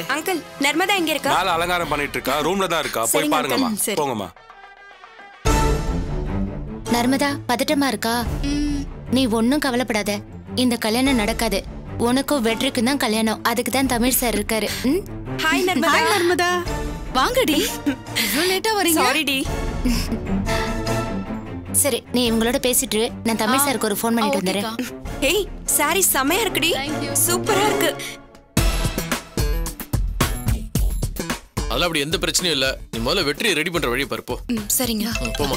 வாங்க அங்கிள் நர்மதா எங்க இருக்கா மேல அலங்காரம் பண்ணிட்டு இருக்கா ரூம்ல தான் இருக்கா போய் சரிங்க, பாருங்கம்மா uncle. சரி. போங்கம்மா நர்மதா பதட்டமா இருக்கா நீ ஒன்னும் கவலைப்படாத இந்த கல்யாணம் நடக்காது உனக்கும் வெற்றிக்கும் தான் கல்யாணம் அதுக்கு தான் தமிழ் சார் இருக்காரு ம்? ஹாய் நர்மதா ஹாய் நர்மதா வாங்கடி இவ்வளவு லேட்டா வரீங்க சாரி டி சரி நீ இவங்களோட பேசிட்டு இரு. நான் தமிழ் சாருக்கு ஒரு ஃபோன் பண்ணிட்டு வந்துடுறேன் ஹேய் சாரி செமையா இருக்குடி சூப்பரா இருக்கு அதெல்லாம் அப்படி எந்த பிரச்சனையும் இல்ல நீ முதல்ல வெற்றியை ரெடி பண்ற வழி பாரு போ ம், சரிங்க ம், போமா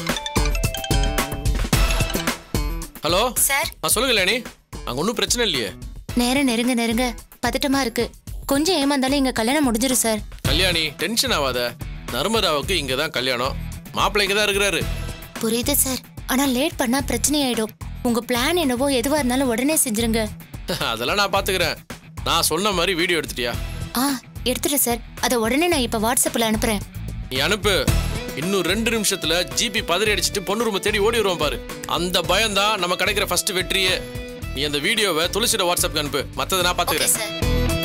ஹலோ சார் ஆ சொல்லுங்க லேனி அங்க ஒன்றும் பிரச்சனை இல்லையே நேரம் நெருங்க நெருங்க பதட்டமா இருக்கு கொஞ்சம் ஏமாந்தாலும் எங்க கல்யாணம் முடிஞ்சிரும் சார் கல்யாணி டென்ஷன் ஆகாத நர்மதாவுக்கு இங்க தான் கல்யாணம் மாப்பிள்ளை இங்க தான் இருக்கிறாரு புரியுது சார் ஆனா லேட் பண்ணா பிரச்சனை ஆயிடும் உங்க பிளான் என்னவோ எதுவா இருந்தாலும் உடனே செஞ்சிருங்க அதெல்லாம் நான் பாத்துக்கிறேன் நான் சொன்ன மாதிரி வீடியோ எடுத்துட்டியா ஆ எடுத்துட்டேன் சார் அதை உடனே நான் இப்ப வாட்ஸ்அப்ல அனுப்புறேன் நீ அனுப்பு இன்னும் ரெண்டு நிமிஷத்துல ஜிபி பதறி அடிச்சிட்டு பொண்ணு ரூமை தேடி ஓடி வருவான் பாரு அந்த பயம் தான் நம்ம கிடைக்கிற ஃபர்ஸ்ட் வெற்றியே நீ அந்த வீடியோவை துளசியோட வாட்ஸ்அப்க்கு அனுப்பு மத்ததை நான் ஓகே பாத்துக்கிறேன் சார்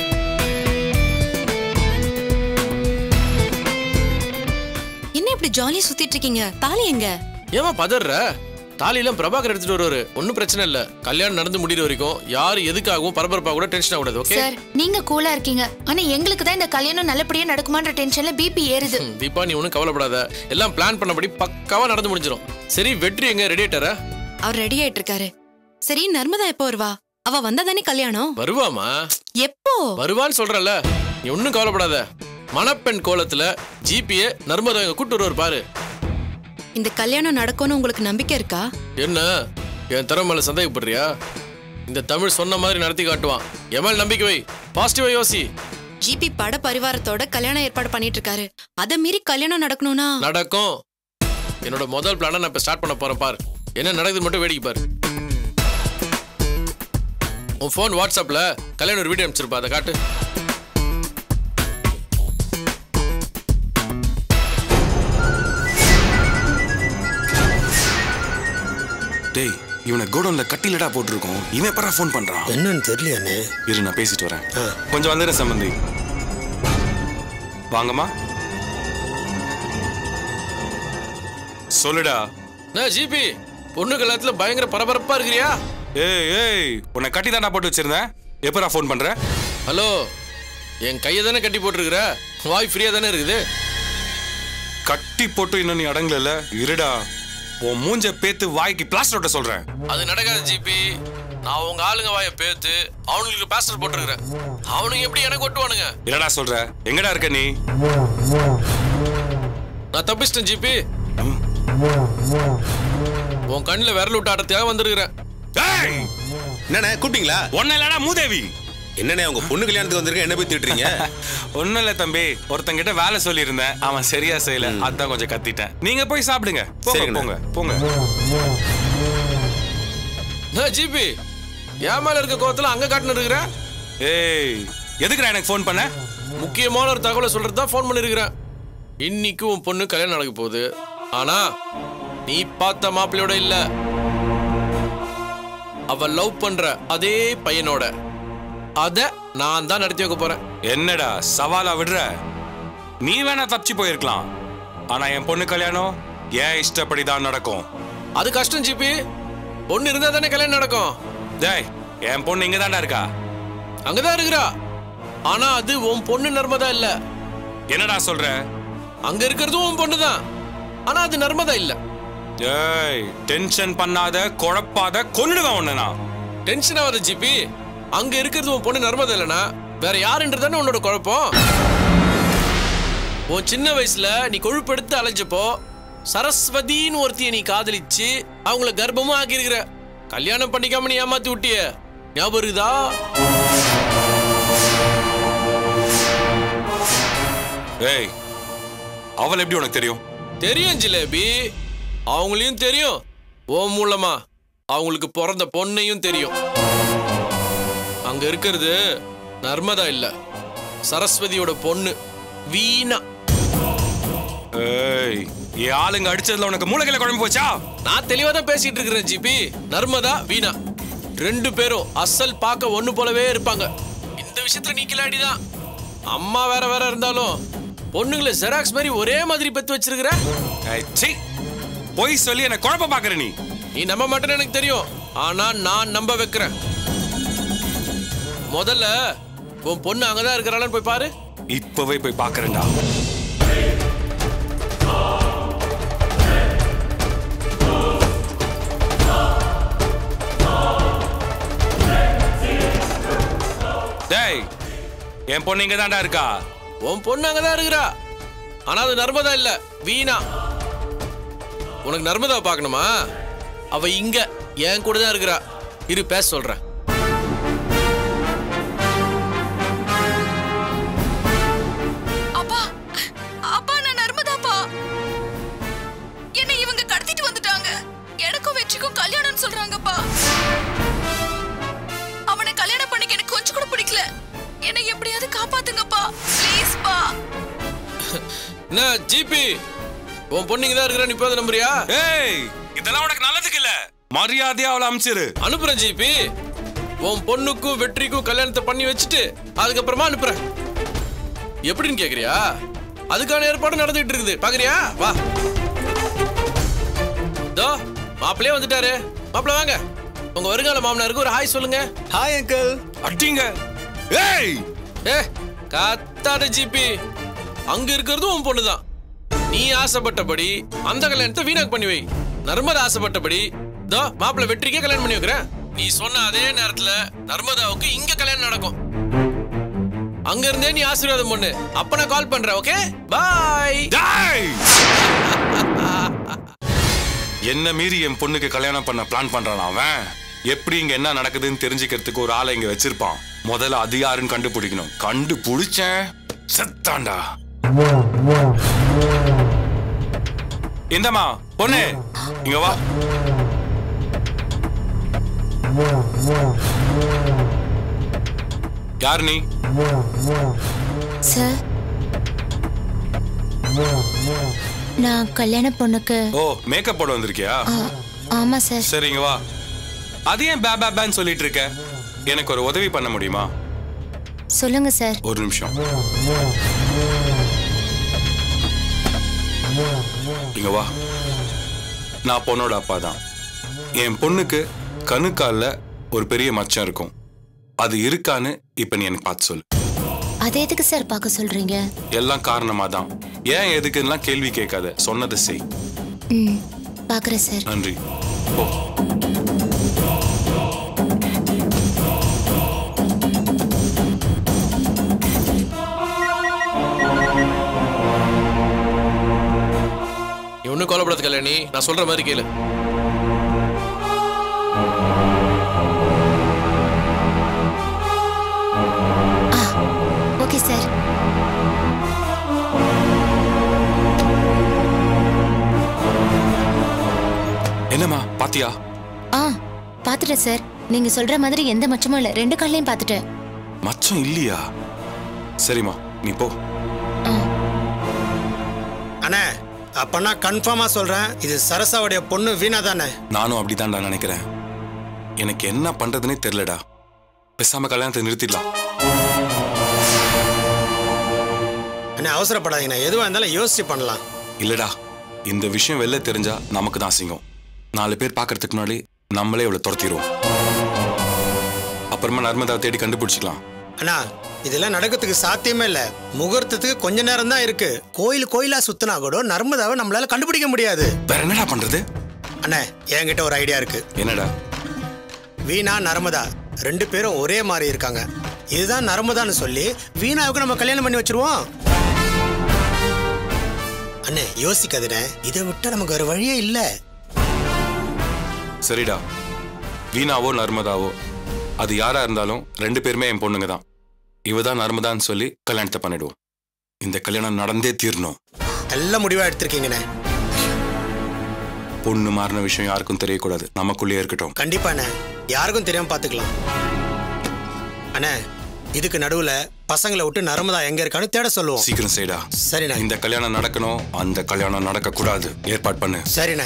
என்ன இப்படி ஜாலியா சுத்திட்டு இருக்கீங்க தாலி எங்க ஏமா பதற தாலியெல்லாம் பிரபாகர் எடுத்துட்டு வருவாரு ஒன்றும் பிரச்சனை இல்ல கல்யாணம் நடந்து முடிகிற வரைக்கும் யார் எதுக்காகவும் பரபரப்பா கூட டென்ஷன் ஆகக்கூடாது ஓகே சார் நீங்க கூலா இருக்கீங்க ஆனா எங்களுக்கு தான் இந்த கல்யாணம் நல்லபடியா நடக்குமான்ற டென்ஷன்ல பிபி ஏறுது ம், தீபா நீ ஒன்றும் கவலைப்படாத எல்லாம் பிளான் பண்ணபடி பக்காவா நடந்து முடிஞ்சிடும் சரி வெற்றி எங்க ரெடி ஆயிட்டாரா அவர் ரெடி ஆயிட்டு இருக்காரு சரி நர்மதா எப்போ வருவா அவ வந்தா தானே கல்யாணம் வருவாமா எப்போ வருவான்னு சொல்றல நீ ஒன்றும் கவலைப்படாத மணப்பெண் கோலத்துல ஜிபிஏ நர்மதா இங்க கூட்டு வருவார் பாரு இந்த கல்யாணம் நடக்கும்னு உங்களுக்கு நம்பிக்கை இருக்கா என்ன என் திறமையில சந்தேகப்படுறியா இந்த தமிழ் சொன்ன மாதிரி நடத்தி காட்டுவான் என் மேல் நம்பிக்கை வை பாசிட்டிவா யோசி ஜிபி பட பரிவாரத்தோட கல்யாணம் ஏற்பாடு பண்ணிட்டு இருக்காரு அதை மீறி கல்யாணம் நடக்கணும்னா நடக்கும் என்னோட முதல் பிளானை நான் இப்ப ஸ்டார்ட் பண்ண போறேன் பாரு என்ன நடக்குது மட்டும் வேடிக்கை பாரு உன் ஃபோன் வாட்ஸ்அப்ல கல்யாணம் ஒரு வீடியோ அனுப்பிச்சிருப்பா அதை காட்டு டேய் இவனை கோடவுன்ல கட்டிலடா போட்டிருக்கோம் இவன் எப்பறா ஃபோன் பண்றான் என்னன்னு தெரியலையாண்ணே இரு நான் பேசிட்டு வரேன் கொஞ்சம் வந்துடுறேன் சம்பந்தி வாங்கம்மா சொல்லுடா நான் ஜிபி பொண்ணு கல்யாணத்துல பயங்கர பரபரப்பா இருக்கிறியா ஏய் ஏய் உன்னை கட்டி தாண்டா போட்டு வச்சிருந்தேன் எப்பறா ஃபோன் பண்ற ஹலோ என் கையை தானே கட்டி போட்டிருக்கிற வாய் ஃப்ரீயா தானே இருக்குது கட்டி போட்டு இன்னும் நீ அடங்கல இருடா உன் மூஞ்ச பேத்து வாய்க்கு பிளாஸ்டர் ஒட்ட சொல்றேன் அது நடக்காது ஜிபி நான் உங்க ஆளுங்க வாயை பேத்து அவனுங்களுக்கு பேஸ்டர் போட்டிருக்கிறேன் அவனுங்க எப்படி எனக்கு ஒட்டுவானுங்க என்னடா சொல்ற எங்கடா இருக்க நீ நான் தப்பிச்சிட்டேன் ஜிபி உன் கண்ணில் விரல் விட்டு ஆட்டத்துக்காக வந்திருக்கிறேன் ஏய் என்னண்ணே கூப்பிட்டீங்களா ஒன்னும் இல்லடா மூதேவி என்னண்ணே உங்க பொண்ணு கல்யாணத்துக்கு வந்திருக்க என்ன போய் திட்டுறீங்க ஒண்ணும் இல்ல தம்பி ஒருத்தங்கிட்ட வேலை சொல்லியிருந்தேன் அவன் சரியா செய்யல அதான் கொஞ்சம் கத்திட்டேன் நீங்க போய் சாப்பிடுங்க போங்க சரிங்கண்ணா. போங்க போங்க நான் ஜிபி என் மேல இருக்க கோவத்துல அங்க காட்டுன்னு இருக்கிறேன் ஏய் எதுக்குடா எனக்கு ஃபோன் பண்ண முக்கியமான ஒரு தகவலை சொல்றது தான் ஃபோன் பண்ணிருக்கிறேன் இன்னைக்கு உன் பொண்ணு கல்யாணம் நடக்க போகுது ஆனா நீ பார்த்த மாப்பிள்ளையோட இல்ல அவ லவ் பண்ற அதே பையனோட அத நான் தான் நடத்தி வைக்க போறேன் என்னடா சவாலா விடுற நீ வேணா தப்பிச்சு போயிருக்கலாம் ஆனா என் பொண்ணு கல்யாணம் ஏன் இஷ்டப்படி தான் நடக்கும் அது கஷ்டம் ஜிபி பொண்ணு இருந்தா தானே கல்யாணம் நடக்கும் டேய் என் பொண்ணு இங்க தான்டா இருக்கா அங்கதான் இருக்கிறா ஆனா அது உன் பொண்ணு நர்மதா இல்ல என்னடா சொல்ற அங்க இருக்கிறதும் உன் பொண்ணு தான் ஆனா அது நர்மதா இல்ல ஏய் டென்ஷன் பண்ணாத குழப்பாத கொன்னுடுவேன் உன்னை நான் டென்ஷன் ஆகாத ஜிபி அங்க இருக்கிறது உன் பொண்ணு நர்மதா இல்லனா வேற யாருன்றதானே உன்னோட குழப்பம் உன் சின்ன வயசுல நீ கொழுப்பெடுத்து அலைஞ்சப்போ சரஸ்வதின்னு ஒருத்திய நீ காதலிச்சு அவங்கள கர்ப்பமும் ஆக்கியிருக்கிற கல்யாணம் பண்ணிக்காம நீ ஏமாத்தி விட்டிய ஞாபகம் இருக்குதா ஏய் அவள் எப்படி உனக்கு தெரியும் தெரியும் ஜிலேபி அவங்களையும் தெரியும் ஓ மூலமா அவங்களுக்கு பிறந்த பொண்ணையும் தெரியும் அங்க இருக்கிறது நர்மதா இல்ல சரஸ்வதியோட பொண்ணு வீணா ஏய் என் ஆளுங்க அடிச்சதுல உனக்கு மூளைகளை குழம்பு போச்சா நான் தெளிவா தான் பேசிட்டு இருக்கிறேன் ஜிபி நர்மதா வீணா ரெண்டு பேரும் அசல் பார்க்க ஒண்ணு போலவே இருப்பாங்க இந்த விஷயத்துல நீ கிளாடி தான் அம்மா வேற வேற இருந்தாலும் பொண்ணுங்களை ஜெராக்ஸ் மாதிரி ஒரே மாதிரி பெத்து வச்சிருக்கிற ஏய், சீ பொய் சொல்லி என்ன குழப்ப பாக்குற நீ நீ நம்ப மாட்டேன்னு எனக்கு தெரியும் ஆனா நான் நம்ப வைக்கிறேன் முதல்ல உன் பொண்ணு அங்கதான் இருக்கிறாளான்னு போய் பாரு இப்பவே போய் பாக்குறேன்டா டேய் என் பொண்ணு இங்க தான்டா இருக்கா உன் பொண்ணு அங்கதான் இருக்கிறா ஆனா அது நர்மதா இல்ல வீணா உனக்கு நர்மதாவை பார்க்கணுமா அவ இங்க என் கூட தான் இருக்கிறா இரு பேச சொல்றேன் அப்பா அப்பா நான் நர்மதாப்பா என்னை இவங்க கடத்திட்டு வந்துட்டாங்க எனக்கும் வெற்றிக்கும் கல்யாணம்னு சொல்றாங்கப்பா அவனை கல்யாணம் பண்ணிக்க எனக்கு கொஞ்சம் கூட பிடிக்கல என்னை எப்படியாவது காப்பாத்துங்கப்பா ப்ளீஸ்ப்பா என்ன ஜிபி உன் பொண்ணு இங்க தான் இருக்கிறா நீ போதை நம்புறியா ஏய் இதெல்லாம் உனக்கு நல்லதுக்கு இல்ல மரியாதையா அவளை அனுப்பிச்சிரு அனுப்புறேன் ஜிபி உன் பொண்ணுக்கும் வெற்றிக்கும் கல்யாணத்தை பண்ணி வச்சுட்டு அதுக்கப்புறமா அனுப்புறேன் எப்படின்னு கேக்குறியா அதுக்கான ஏற்பாடு நடந்துட்டு இருக்குது பாக்குறியா வா தோ மாப்பிள்ளையே வந்துட்டாரு மாப்பிள்ள வாங்க உங்க வருங்கால மாமனாருக்கு ஒரு ஹாய் சொல்லுங்க ஹாய் அங்கிள் அட்டிங்க ஏய் ஏ கத்தாத ஜிபி அங்க இருக்கிறதும் உன் பொண்ணுதான் நீ ஆசைப்பட்டபடி அந்த கல்யாணத்தை வீணாக்கு பண்ணி வை நர்மதா ஆசைப்பட்டபடி தோ மாப்பிள்ளை வெற்றிக்கே கல்யாணம் பண்ணி வைக்கிறேன் நீ சொன்ன அதே நேரத்துல நர்மதாவுக்கு இங்க கல்யாணம் நடக்கும் அங்க இருந்தே நீ ஆசீர்வாதம் பண்ணு அப்ப நான் கால் பண்றேன் ஓகே பாய் டேய் என்ன மீறி என் பொண்ணுக்கு கல்யாணம் பண்ண பிளான் பண்றான் அவன் எப்படி இங்க என்ன நடக்குதுன்னு தெரிஞ்சுக்கிறதுக்கு ஒரு ஆளை இங்க வச்சிருப்பான் முதல்ல அது யாருன்னு கண்டுபிடிக்கணும் கண்டுபிடிச்சேன் செத்தாண்டா இந்தம்மா பொண்ணு இங்க வா யார் நீ சார் நான் கல்யாண பொண்ணுக்கு ஓ மேக்கப் போட வந்திருக்கியா ஆ, ஆமா சார் சரிங்க வா அது ஏன் பே பே பேன்னு சொல்லிட்டு இருக்க எனக்கு ஒரு உதவி பண்ண முடியுமா சொல்லுங்க சார் ஒரு நிமிஷம் இங்க வா நான் பொண்ணோட அப்பா தான் என் பொண்ணுக்கு கணுக்கால்ல ஒரு பெரிய மச்சம் இருக்கும் அது இருக்கான்னு இப்ப நீ எனக்கு பார்த்து சொல்லு அதை எதுக்கு சார் பார்க்க சொல்றீங்க எல்லாம் காரணமா தான் ஏன் எதுக்குன்னா கேள்வி கேட்காத சொன்னதை செய் ம் பார்க்குறேன் சார் நன்றி போ நீ ஒன்னும் கோலப்படாத கல்யாணி நான் சொல்ற மாதிரி கேளு ஓகே சார் என்னம்மா பாத்தியா ஆ பார்த்துட்டேன் சார் நீங்க சொல்ற மாதிரி எந்த மச்சமும் இல்லை ரெண்டு கால்லையும் பார்த்துட்டேன் மச்சம் இல்லையா சரிம்மா நீ போ ஆ அண்ணே அப்பனா கன்ஃபார்மா சொல்றேன் இது சரசாவுடைய பொண்ணு வீணா தானே நானும் அப்படிதான்டா நினைக்கிறேன் எனக்கு என்ன பண்றதுனே தெரியலடா பேசாம கல்யாணத்தை நிறுத்திடலாம் அண்ணே அவசரப்படாதீங்கண்ணே எதுவா இருந்தாலும் யோசிச்சு பண்ணலாம் இல்லடா இந்த விஷயம் வெளில தெரிஞ்சா நமக்கு தான் அசிங்கம் நாலு பேர் பார்க்கறதுக்கு முன்னாடி நம்மளே இவ்வளவு துரத்திடுவோம் அப்புறமா நர்மதாவை தேடி கண்டுபிடிச்சிக்கலாம் அண்ணா இதெல்லாம் நடக்கிறதுக்கு சாத்தியமே இல்ல முகூர்த்தத்துக்கு கொஞ்ச நேரம் தான் இருக்கு கோயில் கோயிலா சுத்தினா கூட நர்மதாவை நம்மளால கண்டுபிடிக்க முடியாது வேற என்னடா பண்றது அண்ணே என்கிட்ட ஒரு ஐடியா இருக்கு என்னடா வீணா நர்மதா ரெண்டு பேரும் ஒரே மாதிரி இருக்காங்க இதுதான் நர்மதான்னு சொல்லி வீணாவுக்கு நம்ம கல்யாணம் பண்ணி வச்சிருவோம் அண்ணே யோசிக்காதுண்ணே இதை விட்டா நமக்கு வேற வழியே இல்லை சரிடா வீணாவோ நர்மதாவோ அது யாரா இருந்தாலும் ரெண்டு பேருமே என் பொண்ணுங்க தான் இவ தான் நர்மதான்னு சொல்லி கல்யாணத்தை பண்ணிடுவோம் இந்த கல்யாணம் நடந்தே தீரணும் நல்ல முடிவா எடுத்திருக்கீங்கண்ணே பொண்ணு மாறின விஷயம் யாருக்கும் தெரியக்கூடாது நமக்குள்ளேயே இருக்கட்டும் கண்டிப்பா அண்ணே யாருக்கும் தெரியாம பாத்துக்கலாம் அண்ணே இதுக்கு நடுவுல பசங்களை விட்டு நர்மதா எங்க இருக்கான்னு தேட சொல்லுவோம் சீக்கிரம் செய்டா சரிண்ணே இந்த கல்யாணம் நடக்கணும் அந்த கல்யாணம் நடக்க கூடாது ஏற்பாடு பண்ணு சரிண்ணே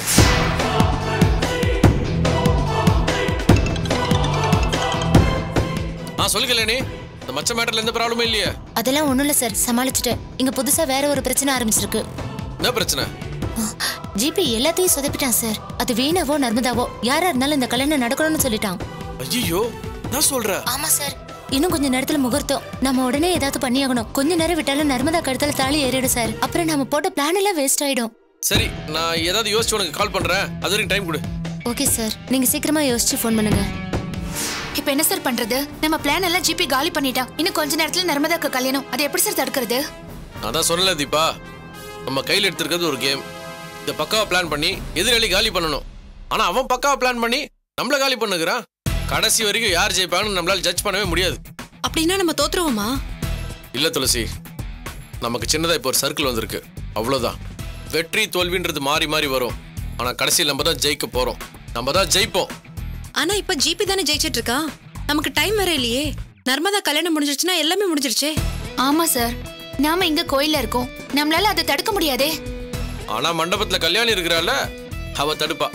ஆ சொல்லு கல்யாணி இந்த மச்ச மேட்டர்ல எந்த ப்ராப்ளமும் இல்லையே அதெல்லாம் ஒண்ணும் இல்ல சார் சமாளிச்சுட்டேன் இங்க புதுசா வேற ஒரு பிரச்சனை ஆரம்பிச்சிருக்கு என்ன பிரச்சனை ஜிபி எல்லாத்தையும் சொதப்பிட்டான் சார் அது வீணாவோ நர்மதாவோ யாரா இருந்தாலும் இந்த கல்யாணம் நடக்கணும்னு சொல்லிட்டான் ஐயோ நான் சொல்ற ஆமா சார் இன்னும் கொஞ்ச நேரத்துல முகூர்த்தம் நம்ம உடனே ஏதாவது பண்ணியாகணும் கொஞ்ச நேரம் விட்டாலும் நர்மதா கழுத்துல தாலி ஏறிடும் சார் அப்புறம் நம்ம போட்ட பிளான் எல்லாம் வேஸ்ட் ஆயிடும் சரி நான் ஏதாவது யோசிச்சு உனக்கு கால் பண்றேன் அது வரைக்கும் டைம் கொடு ஓகே சார் நீங்க சீக்கிரமா யோசிச்சு ஃபோன் பண்ணுங்க இப்ப என்ன சார் பண்றது நம்ம பிளான் எல்லாம் ஜிபி காலி பண்ணிட்டான் இன்னும் கொஞ்ச நேரத்துல நர்மதாக்கு கல்யாணம் அதை எப்படி சார் தடுக்கிறது நான் தான் சொல்லல தீபா நம்ம கையில் எடுத்திருக்கிறது ஒரு கேம் இதை பக்காவா பிளான் பண்ணி எதிராளி காலி பண்ணணும் ஆனா அவன் பக்காவா பிளான் பண்ணி நம்மள காலி பண்ணுகிறான் கடைசி வரைக்கும் யார் ஜெயிப்பாங்கன்னு நம்மளால ஜட்ஜ் பண்ணவே முடியாது அப்படின்னா நம்ம தோத்துருவோமா இல்ல துளசி நமக்கு சின்னதா இப்போ ஒரு சர்க்கிள் வந்திருக்கு அவ்வளவுதான் வெற்றி தோல்வின்றது மாறி மாறி வரும் ஆனா கடைசியில் நம்ம தான் ஜெயிக்க போறோம் நம்ம தான் ஜெயிப்போம் ஆனா இப்ப ஜிபி தானே ஜெயிச்சிட்டு இருக்கா நமக்கு டைம் வேற இல்லையே நர்மதா கல்யாணம் முடிஞ்சிருச்சுன்னா எல்லாமே முடிஞ்சிருச்சே ஆமா சார் நாம இங்க கோயில்ல இருக்கோம் நம்மளால அதை தடுக்க முடியாதே ஆனா மண்டபத்துல கல்யாணி இருக்கிறாள் அவ தடுப்பா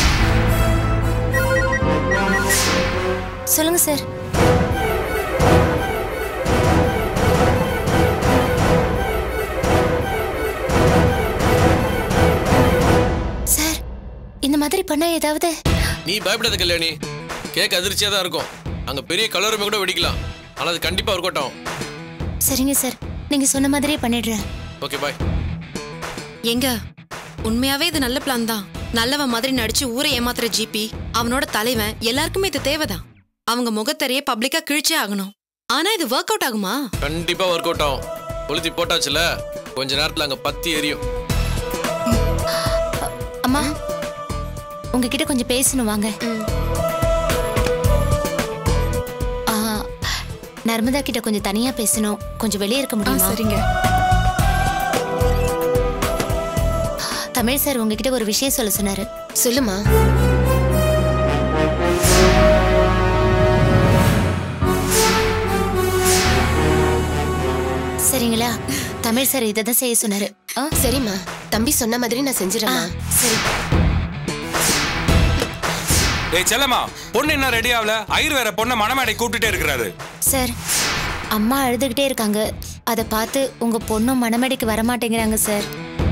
சொல்லுங்க சார் சார் இந்த மாதிரி பண்ணா ஏதாவது நீ பயப்படாத கல்யாணி கேக் அதிர்ச்சியா தான் இருக்கும் அங்க பெரிய கலருமே கூட வெடிக்கலாம் ஆனா அது கண்டிப்பா ஒர்க் அவுட் ஆகும் சரிங்க சார் நீங்க சொன்ன மாதிரியே பண்ணிடுறேன் ஓகே பாய் எங்க உண்மையாவே இது நல்ல பிளான் தான் நல்லவன் மாதிரி நடிச்சு ஊரை ஏமாத்துற ஜிபி அவனோட தலைவன் எல்லாருக்குமே இது தேவைதான் அவங்க முகத்தரையே பப்ளிக்கா கிழிச்சே ஆகணும் ஆனா இது ஒர்க் அவுட் ஆகுமா கண்டிப்பா ஒர்க் அவுட் ஆகும் கொளுத்தி போட்டாச்சுல கொஞ்ச நேரத்துல அங்க பத்தி எரியும் அம்மா உங்ககிட்ட கொஞ்சம் பேசணும் வாங்க ஆ, நர்மதா கிட்ட கொஞ்சம் தனியா பேசணும் கொஞ்சம் வெளியே இருக்க முடியுமா சரிங்க தமிழ் சார் உங்ககிட்ட ஒரு விஷயம் சொல்ல சொன்னாரு சொல்லுமா சரிங்களா தமிழ் சார் இதை தான் செய்ய சொன்னாரு ஆ, சரிம்மா தம்பி சொன்ன மாதிரி நான் ஆ, செஞ்சிடறேம்மா சரி டேய் செல்லம்மா பொண்ணு என்ன ரெடி ஆகல ஐயர் வேற பொண்ணை மணமேடை கூப்பிட்டுட்டே இருக்கிறாரு சார் அம்மா அழுதுகிட்டே இருக்காங்க அதை பார்த்து உங்க பொண்ணும் மணமேடைக்கு வரமாட்டேங்கிறாங்க சார்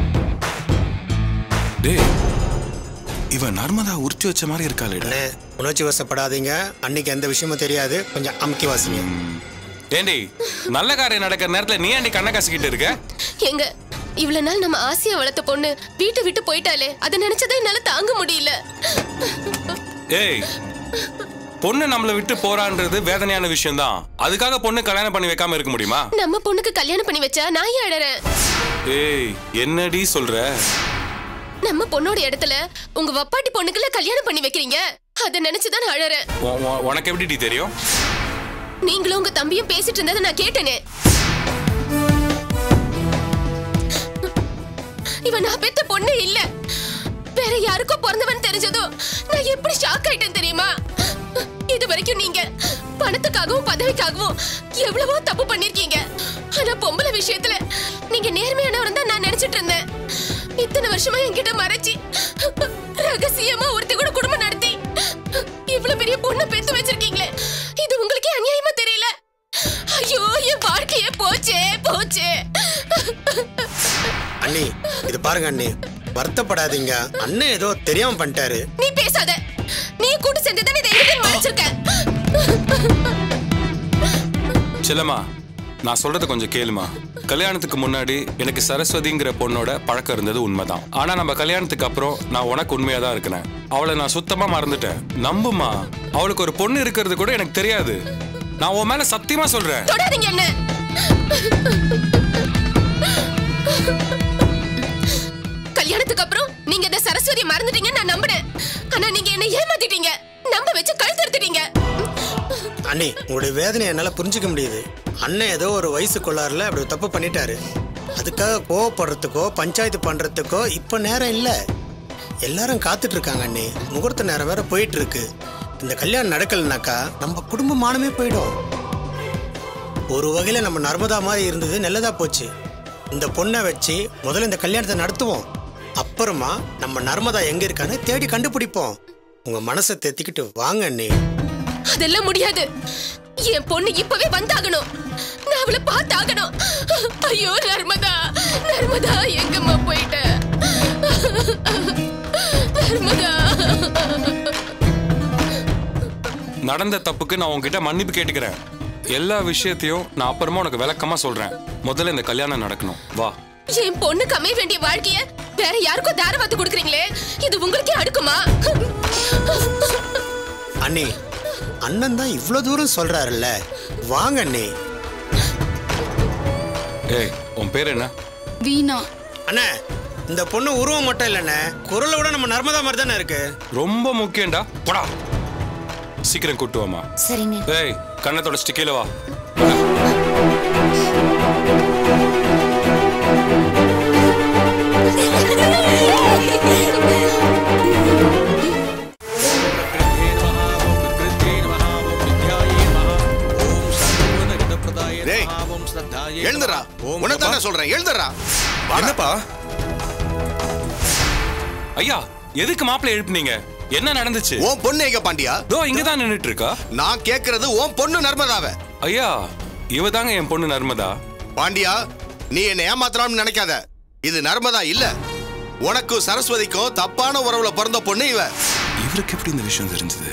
டேய் இவன் நர்மதா உரிச்சு வச்ச மாதிரி இருக்காளேடா அண்ணே உணர்ச்சி வசப்படாதீங்க அன்னைக்கு எந்த விஷயமும் தெரியாது கொஞ்சம் அமுக்கி வாசிங்க ஏண்டி நல்ல காரியம் நடக்கிற நேரத்துல நீ ஏண்டி கண்ணை கசிக்கிட்டு இருக்க எங்க இவ்வளவு நாள் நம்ம ஆசையா வளர்த்த பொண்ணு வீட்டை விட்டு போயிட்டாலே அதை நினைச்சதா என்னால தாங்க முடியல ஏய் பொண்ணு நம்மளை விட்டு போறான்றது வேதனையான விஷயம்தான் அதுக்காக பொண்ணு கல்யாணம் பண்ணி வைக்காம இருக்க முடியுமா நம்ம பொண்ணுக்கு கல்யாணம் பண்ணி வச்சா நான் ஏன் அழறேன் ஏய் என்னடி சொல்ற நம்ம பொண்ணோட இடத்துல உங்க வப்பாட்டி பொண்ணுக்குள்ள கல்யாணம் பண்ணி வைக்கிறீங்க அதை நினைச்சுதான் நான் அழறேன் உ- உ- உனக்கு எப்படி தெரியும் நீங்களும் உங்க தம்பியும் பேசிட்டு இருந்ததை நான் கேட்டேனே இவன் நான் பெத்த பொண்ணு இல்ல வேற யாருக்கோ பிறந்தவன் தெரிஞ்சதும் நான் எப்படி ஷாக் ஆயிட்டேன் தெரியுமா இது வரைக்கும் நீங்க பணத்துக்காகவும் பதவிக்காகவும் எவ்வளவோ தப்பு பண்ணிருக்கீங்க ஆனா பொம்பளை விஷயத்துல நீங்க நேர்மையானவர் தான் நான் நினைச்சிட்டு இருந்தேன் இத்தனை வருஷமா என்கிட்ட மறைச்சி ரகசியமா ஒருத்தி கூட குடும்பம் நடத்தி இவ்வளவு பெரிய பொண்ணை பெத்து வச்சிருக்கீங்களே இது உங்களுக்கே அநியாயமா தெரியல ஐயோ என் வாழ்க்கையே போச்சே போச்சே அண்ணி இது பாருங்க அண்ணி வருத்தப்படாதீங்க அண்ணன் ஏதோ தெரியாம பண்ணிட்டாரு நீ பேசாத நீ கூட்டு சேர்ந்து தானே இதை எங்கிட்ட மறைச்சிருக்க செல்லம்மா நான் சொல்றத கொஞ்சம் கேளுமா கல்யாணத்துக்கு முன்னாடி எனக்கு சரஸ்வதிங்கிற பொண்ணோட பழக்கம் இருந்தது உண்மைதான் ஆனா நம்ம கல்யாணத்துக்கு அப்புறம் நான் உனக்கு உண்மையா தான் இருக்கிறேன் அவளை நான் சுத்தமா மறந்துட்டேன் நம்புமா அவளுக்கு ஒரு பொண்ணு இருக்கிறது கூட எனக்கு தெரியாது நான் உன் மேல சத்தியமா சொல்றேன் தொடாதீங்க என்ன கல்யாணத்துக்கு அப்புறம் நீங்க இந்த சரஸ்வதியை மறந்துட்டீங்கன்னு நான் நம்பினேன் ஆனா நீங்க என்ன ஏமாத்திட்டீங்க நம்ப வச்சு கழுத்தெடுத்துட்டீங்க அண்ணி உங்களுடைய வேதனையை என்னால புரிஞ்சுக்க முடியுது அண்ணன் ஏதோ ஒரு வயசு கொள்ளாறுல அப்படி ஒரு தப்பு பண்ணிட்டாரு அதுக்காக கோவப்படுறதுக்கோ பஞ்சாயத்து பண்றதுக்கோ இப்ப நேரம் இல்ல எல்லாரும் காத்துட்டு இருக்காங்க அண்ணி முகூர்த்த நேரம் வேற போயிட்டு இருக்கு இந்த கல்யாணம் நடக்கலைனாக்கா நம்ம குடும்ப மானமே போயிடும் ஒரு வகையில நம்ம நர்மதா மாதிரி இருந்தது நல்லதா போச்சு இந்த பொண்ணை வச்சு முதல்ல இந்த கல்யாணத்தை நடத்துவோம் அப்புறமா நம்ம நர்மதா எங்க இருக்கான்னு தேடி கண்டுபிடிப்போம் உங்க மனசை தேத்திக்கிட்டு வாங்க அண்ணி அதெல்லாம் முடியாது என் பொண்ணு இப்பவே வந்தாகணும் நான் அவளை பார்த்தாகணும் ஐயோ நர்மதா நர்மதா எங்கம்மா போயிட்ட நர்மதா நடந்த தப்புக்கு நான் உன்கிட்ட மன்னிப்பு கேட்டுக்கிறேன் எல்லா விஷயத்தையும் நான் அப்புறமா உனக்கு விளக்கமா சொல்றேன் முதல்ல இந்த கல்யாணம் நடக்கணும் வா என் பொண்ணுக்கு அமைய வேண்டிய வாழ்க்கைய வேற யாருக்கும் தாரவாத்து கொடுக்குறீங்களே இது உங்களுக்கே அடுக்குமா அண்ணி அண்ணன் தான் இவ்வளோ தூரம் சொல்றாருல்ல வாங்க அண்ணி ஏய் உன் பேர் என்ன வீணா அண்ணே இந்த பொண்ணு உருவம் மட்டும் இல்லைண்ணே குரலை விட நம்ம நர்மதா மாதிரி தானே இருக்கு ரொம்ப முக்கியம்டா போடா சீக்கிரம் கூட்டு வாமா சரிங்க ஏய் கண்ணை தொடச்சிட்டு கீழே வா டேய் எழுந்துடா உனத்தானே சொல்றேன் எழுந்துடா என்னப்பா ஐயா எதுக்கு மாப்பிள்ளை எழுப்புனீங்க என்ன நடந்துச்சு உன் பொண்ணு எங்க பாண்டியா தோ இங்க தான் நின்னுட்டு இருக்கா நான் கேக்குறது உன் பொண்ணு நர்மதாவ ஐயா இவ தாங்க என் பொண்ணு நர்மதா பாண்டியா நீ என்ன ஏமாத்தலாம்னு நினைக்காத இது நர்மதா இல்ல உனக்கும் சரஸ்வதிக்கும் தப்பான உறவுல பிறந்த பொண்ணு இவ இவருக்கு எப்படி இந்த விஷயம் தெரிஞ்சது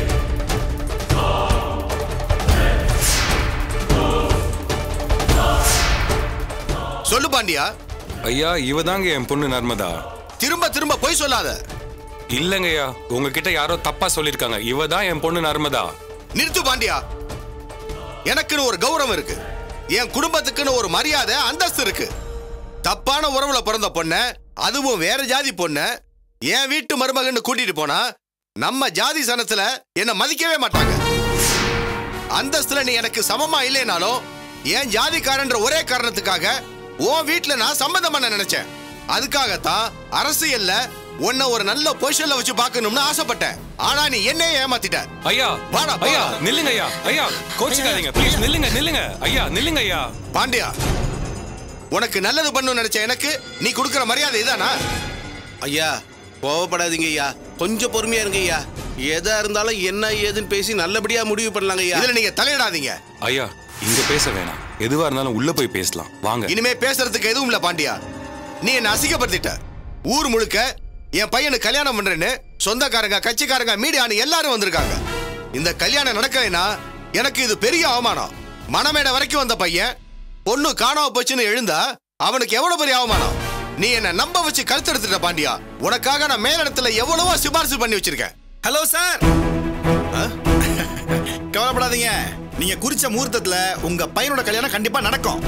சொல்லு பாண்டியா ஐயா இவ தாங்க என் பொண்ணு நர்மதா திரும்ப திரும்ப பொய் சொல்லாத இல்லங்க ஐயா உங்ககிட்ட யாரோ தப்பா சொல்லிருக்காங்க இவ தான் என் பொண்ணு நர்மதா நிறுத்து பாண்டியா எனக்குன்னு ஒரு கௌரவம் இருக்கு என் குடும்பத்துக்குன்னு ஒரு மரியாதை அந்தஸ்து இருக்கு தப்பான உறவுல பிறந்த பொண்ண அதுவும் வேற ஜாதி பொண்ண என் வீட்டு மருமகன்னு கூட்டிட்டு போனா நம்ம ஜாதி சனத்துல என்ன மதிக்கவே மாட்டாங்க அந்தஸ்துல நீ எனக்கு சமமா இல்லைனாலும் என் ஜாதிக்காரன்ற ஒரே காரணத்துக்காக உன் வீட்டுல நான் சம்மந்தம் பண்ண நினைச்சேன் அதுக்காகத்தான் அரசியல்ல உன்னை ஒரு நல்ல பொசிஷன்ல வச்சு பார்க்கணும்னு ஆசைப்பட்டேன் ஆனா நீ என்னையே ஏமாத்திட்ட ஐயா வாடா, போடா. ஐயா நில்லுங்க ஐயா ஐயா கோச்சுக்காதீங்க ப்ளீஸ் நில்லுங்க நில்லுங்க ஐயா நில்லுங்க ஐயா பாண்டியா உனக்கு நல்லது பண்ணணும்னு நினைச்ச எனக்கு நீ கொடுக்கிற மரியாதை இதானா ஐயா கோவப்படாதீங்க ஐயா கொஞ்சம் பொறுமையா இருங்க ஐயா எதா இருந்தாலும் என்ன ஏதுன்னு பேசி நல்லபடியா முடிவு பண்ணலாங்க ஐயா இதுல நீங்க தலையிடாதீங்க ஐயா இங்க பேச வேணாம் எதுவா இருந்தாலும் உள்ள போய் பேசலாம் வாங்க இனிமே பேசுறதுக்கு எதுவும் இல்ல பாண்டியா நீ என்ன அசிங்கப்படுத்திட்ட ஊர் முழுக்க என் பையனுக்கு கல்யாணம் பண்றேன்னு சொந்தக்காரங்க கட்சிக்காரங்க மீடியான்னு எல்லாரும் வந்திருக்காங்க இந்த கல்யாணம் நடக்கலைன்னா எனக்கு இது பெரிய அவமானம் மணமேடை வரைக்கும் வந்த பையன் பொண்ணு காணாம போச்சுன்னு எழுந்தா அவனுக்கு எவ்வளவு பெரிய அவமானம் நீ என்ன நம்ப வச்சு கருத்தெடுத்துட்ட பாண்டியா உனக்காக நான் மேலிடத்துல எவ்வளவோ சிபாரிசு பண்ணி வச்சிருக்கேன் ஹலோ சார் கவலைப்படாதீங்க நீங்க குறிச்ச முகூர்த்தத்துல உங்க பையனோட கல்யாணம் கண்டிப்பா நடக்கும்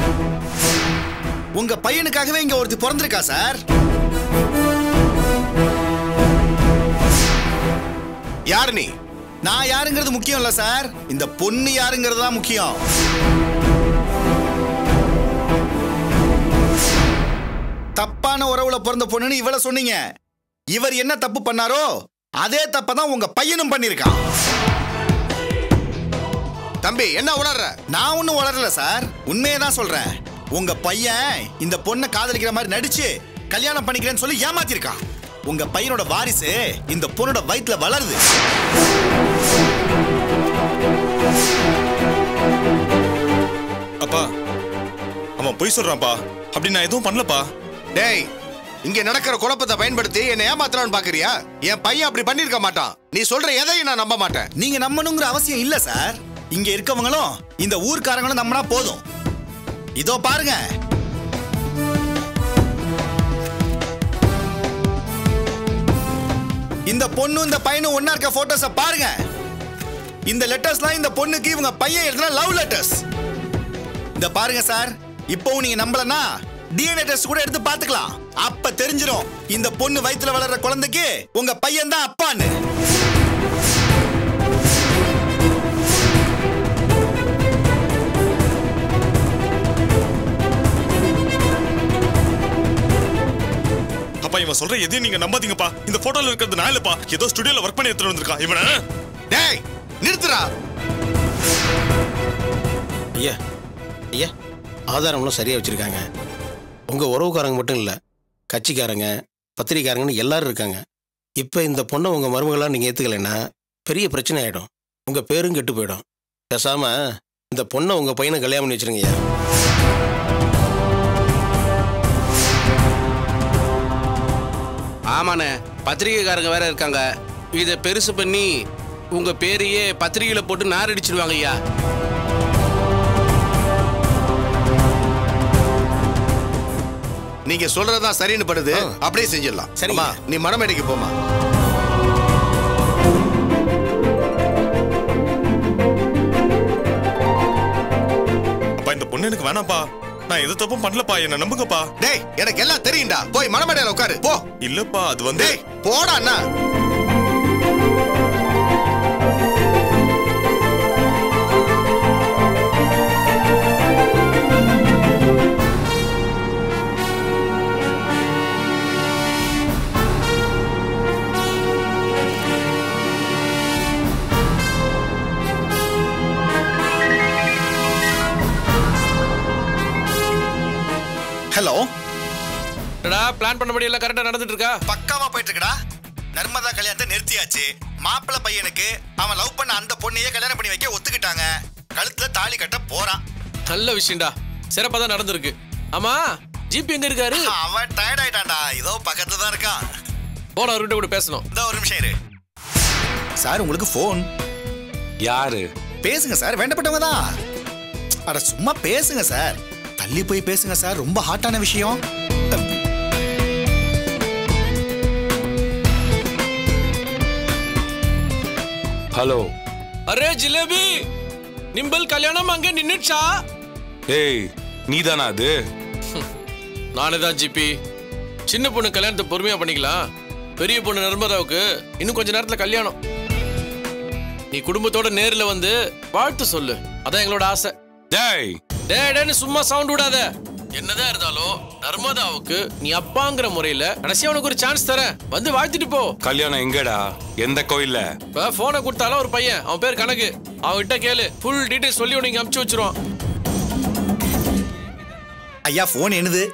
உங்க பையனுக்காகவே இங்க ஒருத்தி பிறந்திருக்கா சார் யார் நீ நான் யாருங்கிறது முக்கியம் இல்ல சார் இந்த பொண்ணு யாருங்கிறது தான் முக்கியம் தப்பான உறவுல பிறந்த பொண்ணுன்னு இவள சொன்னீங்க இவர் என்ன தப்பு பண்ணாரோ அதே தப்ப தான் உங்க பையனும் பண்ணிருக்கான் தம்பி என்ன உணர்ற நான் ஒன்றும் வளரல சார் உண்மையை தான் சொல்றேன் உங்க பையன் இந்த பொண்ணை காதலிக்கிற மாதிரி நடிச்சு கல்யாணம் பண்ணிக்கிறேன்னு சொல்லி ஏமாத்திருக்கான் உங்க பையனோட வாரிசு இந்த பொண்ணோட வயித்துல வளருது அப்பா அவன் பொய் சொல்றான்ப்பா அப்படி நான் எதுவும் பண்ணலப்பா டேய் இங்க நடக்கிற குழப்பத்தை பயன்படுத்தி என்ன ஏமாத்தலாம்னு பாக்குறியா என் பையன் அப்படி பண்ணிருக்க மாட்டான் நீ சொல்ற எதையும் நான் நம்ப மாட்டேன் நீங்க நம்பணுங்கிற அவசியம் இல்ல சார் இங்க இருக்கவங்களும் இந்த ஊர்க்காரங்களும் நம்பினா போதும் இதோ பாருங்க இந்த பொண்ணு இந்த பையனும் ஒண்ணா இருக்க போட்டோஸ பாருங்க இந்த லெட்டர்ஸ்லாம் இந்த பொண்ணுக்கு இவங்க பையன் எழுதின லவ் லெட்டர்ஸ் இந்த பாருங்க சார் இப்போவும் நீங்க நம்பலனா டிஎன்ஏ டெஸ்ட் கூட எடுத்து பார்த்துக்கலாம் அப்ப தெரிஞ்சிரும் இந்த பொண்ணு வயித்துல வளர்ற குழந்தைக்கு உங்க பையன் தான் அப்பான்னு அப்பா இவன் சொல்ற எதையும் நீங்க நம்பாதீங்கப்பா இந்த போட்டோல இருக்கிறது நான் இல்லப்பா ஏதோ ஸ்டுடியோல ஒர்க் பண்ணி எடுத்துட்டு வந்திருக்கான் இவன டேய் நிறுத்துறா ஐயா ஐயா ஆதாரம்லாம் சரியா வச்சிருக்காங்க உங்க உறவுக்காரங்க மட்டும் இல்ல கட்சிக்காரங்க பத்திரிக்காரங்கன்னு எல்லாரும் இருக்காங்க இப்போ இந்த பொண்ணை உங்க மருமகளா நீங்க ஏத்துக்கலைன்னா பெரிய பிரச்சனை ஆயிடும் உங்க பேரும் கெட்டு போயிடும் பேசாம இந்த பொண்ணை உங்க பையனை கல்யாணம் பண்ணி வச்சிருங்கய்யா ஆமாண்ணே பத்திரிகைக்காரங்க வேற இருக்காங்க இதை பெருசு பண்ணி உங்க பேரையே பத்திரிகையில போட்டு நாரடிச்சிடுவாங்க ஐயா நீங்க சொல்றதுதான் சரின்னு படுது அப்படியே செஞ்சிடலாம் சரிங்க. அம்மா, நீ மணமேடைக்கு போமா அப்பா இந்த பொண்ணு எனக்கு வேணாம்ப்பா நான் எது தப்பும் பண்ணலப்பா என்ன நம்புங்கப்பா டேய் எனக்கு எல்லாம் தெரியும்டா போய் மணமேடையில உட்காரு போ இல்லப்பா அது வந்து டேய் போடா அண்ணா ஹலோ என்னடா பிளான் பண்ணபடி எல்லாம் கரெக்டா நடந்துட்டு இருக்கா பக்காவா போயிட்டு இருக்குடா நர்மதா கல்யாணத்தை நிறுத்தியாச்சு மாப்பிள்ளை பையனுக்கு அவன் லவ் பண்ண அந்த பொண்ணையே கல்யாணம் பண்ணி வைக்க ஒத்துக்கிட்டாங்க கழுத்துல தாலி கட்ட போறான் நல்ல விஷயம்டா சிறப்பா தான் நடந்திருக்கு ஆமா ஜிபி எங்க இருக்காரு அவன் டயர்ட் ஆயிட்டான்டா இதோ பக்கத்துல தான் இருக்கான் போன அவர்கிட்ட கூட பேசணும் இந்த ஒரு நிமிஷம் இரு சார் உங்களுக்கு ஃபோன் யாரு பேசுங்க சார் வேண்டப்பட்டவங்க தான் அட சும்மா பேசுங்க சார் தள்ளி போய் பேசுங்க சார் ரொம்ப ஹாட்டான விஷயம் ஹலோ அரே ஜிலேபி நிம்பல் கல்யாணம் அங்க நின்னுச்சா ஏய் நீதானா அது நானே தான் ஜிபி சின்ன பொண்ணு கல்யாணத்தை பொறுமையா பண்ணிக்கலாம் பெரிய பொண்ணு நர்மதாவுக்கு இன்னும் கொஞ்ச நேரத்துல கல்யாணம் நீ குடும்பத்தோட நேர்ல வந்து வாழ்த்து சொல்லு அதான் எங்களோட ஆசை டேய் டேய் டேன்னு சும்மா சவுண்ட் விடாத என்னதான் இருந்தாலும் நர்மதாவுக்கு நீ அப்பாங்கிற முறையில கடைசியா உனக்கு ஒரு சான்ஸ் தரேன் வந்து வாழ்த்திட்டு போ கல்யாணம் எங்கடா எந்த கோயில்ல இப்ப போனை கொடுத்தாலும் ஒரு பையன் அவன் பேர் கணக்கு அவன்கிட்ட கேளு ஃபுல் டீடைல்ஸ் சொல்லி உனக்கு அமுச்சு வச்சிருவான் ஐயா ஃபோன் என்னது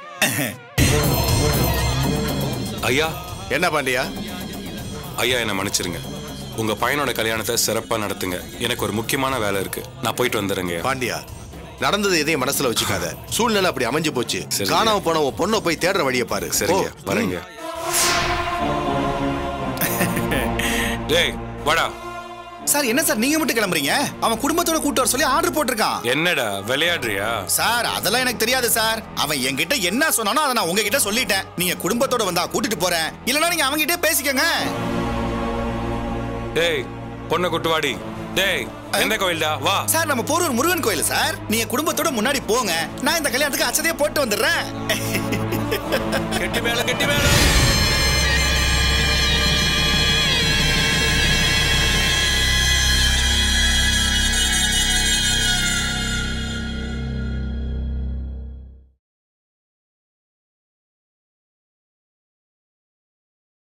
ஐயா என்ன பாண்டியா ஐயா என்னை மன்னிச்சிருங்க உங்க பையனோட கல்யாணத்தை சிறப்பா நடத்துங்க எனக்கு ஒரு முக்கியமான வேலை இருக்கு நான் போயிட்டு வந்துடுறேங்க பாண்டியா நடந்தது எதையும் மனசுல வச்சுக்காத சூழ்நிலை அப்படி அமைஞ்சு போச்சு சரிங்க. காணாம போன உன் பொண்ணை போய் தேடுற வழியை பாரு சரிங்க போ. வரேங்க டேய் வாடா சார் என்ன சார் நீங்க மட்டும் கிளம்புறீங்க அவன் குடும்பத்தோட கூட்டு வர சொல்லி ஆர்டர் போட்டிருக்கான் என்னடா விளையாடுறியா சார் அதெல்லாம் எனக்கு தெரியாது சார் அவன் என்கிட்ட என்ன சொன்னானோ அதை நான் உங்ககிட்ட சொல்லிட்டேன் நீங்க குடும்பத்தோட வந்தா கூட்டிட்டு போறேன் இல்லனா நீங்க அவங்ககிட்ட பேசிக்கங்க டேய் பொண்ணை கூட்டு வாடி டேய் எந்த கோயில்டா வா சார் நம்ம போரூர் முருகன் கோயில் சார் நீங்க குடும்பத்தோட முன்னாடி போங்க நான் இந்த கல்யாணத்துக்கு அச்சதையே போட்டு வந்துடுறேன் கெட்டி மேல கெட்டி மேல